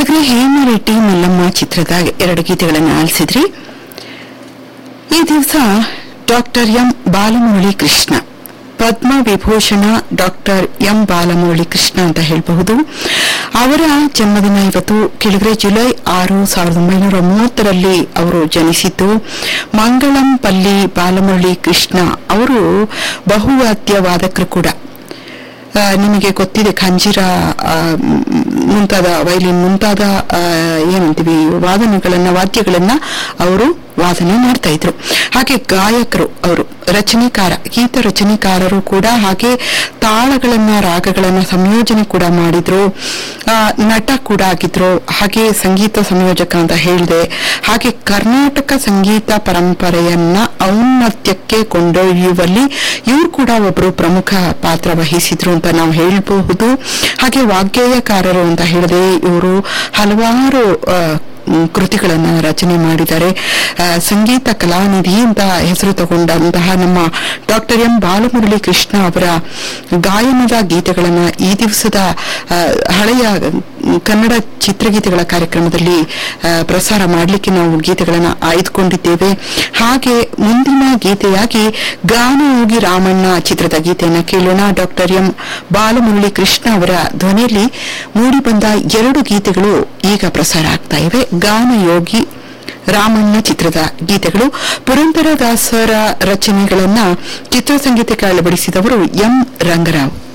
ಕೆಳಗಡೆ ಹೇಮರೆಡ್ಡಿ ಮಲ್ಲಮ್ಮ ಚಿತ್ರದ ಎರಡು ಗೀತೆಗಳನ್ನು ಆಲಿಸಿದ್ರಿ ಈ ದಿವಸ doctor M Balamurali Krishna Padma Vibhushan doctor M Balamurali Krishna ಅಂತ ಹೇಳಬಹುದು ಅವರ ಜನ್ಮದಿನ ಇವತ್ತು ಕೆಳಗಡೆ ಜುಲೈ ಆರು ಸಾವಿರದ ಒಂಬೈನೂರ ಮೂವತ್ತರಲ್ಲಿ ಅವರು ಜನಿಸಿದ್ದು ಮಂಗಳಂ ಪಲ್ಲಿ ಬಾಲಮುರಳಿ ಕೃಷ್ಣ ಅವರು ಬಹುವಾದ್ಯ ವಾದಕರು ಕೂಡ ಆ, ನಿಮಗೆ ಗೊತ್ತಿದೆ ಖಂಜಿರ ಆ, ಮ್, ಮುಂತಾದ ವೈಲಿನ್ ಮುಂತಾದ ಆ, ಏನಂತೀವಿ ವಾದನಗಳನ್ನ ವಾದ್ಯಗಳನ್ನ ಅವರು ವಾದನೆ ಮಾಡ್ತಾ ಇದ್ರು ಹಾಗೆ ಗಾಯಕರು ಅವರು ರಚನೆಕಾರ ಗೀತ ರಚನೆಕಾರರು ಕೂಡ ಹಾಗೆ ತಾಳಗಳನ್ನ ರಾಗಗಳನ್ನ ಸಂಯೋಜನೆ ಕೂಡ ಮಾಡಿದ್ರು ಆ, ನಟ ಕೂಡ ಆಗಿದ್ರು ಹಾಗೆ ಸಂಗೀತ ಸಂಯೋಜಕ ಅಂತ ಹೇಳಿದೆ ಹಾಗೆ ಕರ್ನಾಟಕ ಸಂಗೀತ ಪರಂಪರೆಯನ್ನ ಔನ್ನತ್ಯಕ್ಕೆ ಕೊಂಡೊಯ್ಯುವಲ್ಲಿ ಇವರು ಕೂಡ ಒಬ್ಬರು ಪ್ರಮುಖ ಪಾತ್ರ ವಹಿಸಿದ್ರು ಅಂತ ನಾವು ಹೇಳಬಹುದು ಹಾಗೆ ವಾಗ್ಗೇಯಕಾರರು ಅಂತ ಹೇಳಿದೆ ಇವರು ಹಲವಾರು ಆ, ಮ್, ಕೃತಿಗಳನ್ನ ರಚನೆ ಮಾಡಿದ್ದಾರೆ ಆ, ಸಂಗೀತ ಕಲಾನಿಧಿ ಅಂತ ಹೆಸರು ತಗೊಂಡಂತಹ ನಮ್ಮ ಡಾಕ್ಟರ್ ಎಂ ಬಾಲಮುರಳಿ ಕೃಷ್ಣ ಅವರ ಗಾಯನದ ಗೀತೆಗಳನ್ನ ಈ ದಿವಸದ ಆ, ಹಳೆಯ ಮ್, ಕನ್ನಡ ಚಿತ್ರಗೀತೆಗಳ ಕಾರ್ಯಕ್ರಮದಲ್ಲಿ ಆ, ಪ್ರಸಾರ ಮಾಡಲಿಕ್ಕೆ ನಾವು ಗೀತೆಗಳನ್ನ ಆಯ್ದುಕೊಂಡಿದ್ದೇವೆ ಹಾಗೆ ಮುಂದಿನ ಗೀತೆಯಾಗಿ ಗಾನಯೋಗಿ ರಾಮಣ್ಣ ಚಿತ್ರದ ಗೀತೆಯನ್ನ ಕೇಳೋಣ ಡಾಕ್ಟರ್ ಎಂ ಬಾಲಮುರಳಿ ಕೃಷ್ಣ ಅವರ ಧ್ವನಿಯಲ್ಲಿ ಮೂಡಿಬಂದ ಎರಡು ಗೀತೆಗಳು ಈಗ ಪ್ರಸಾರ ಆಗ್ತಾ ಇವೆ ಗಾನಯೋಗಿ ರಾಮಣ್ಣ ಚಿತ್ರದ ಗೀತೆಗಳು ಪುರಂದರದಾಸರ ರಚನೆಗಳನ್ನ ಚಿತ್ರಸಂಗೀತಕ್ಕೆ ಅಳವಡಿಸಿದವರು ಎಂ ರಂಗರಾವ್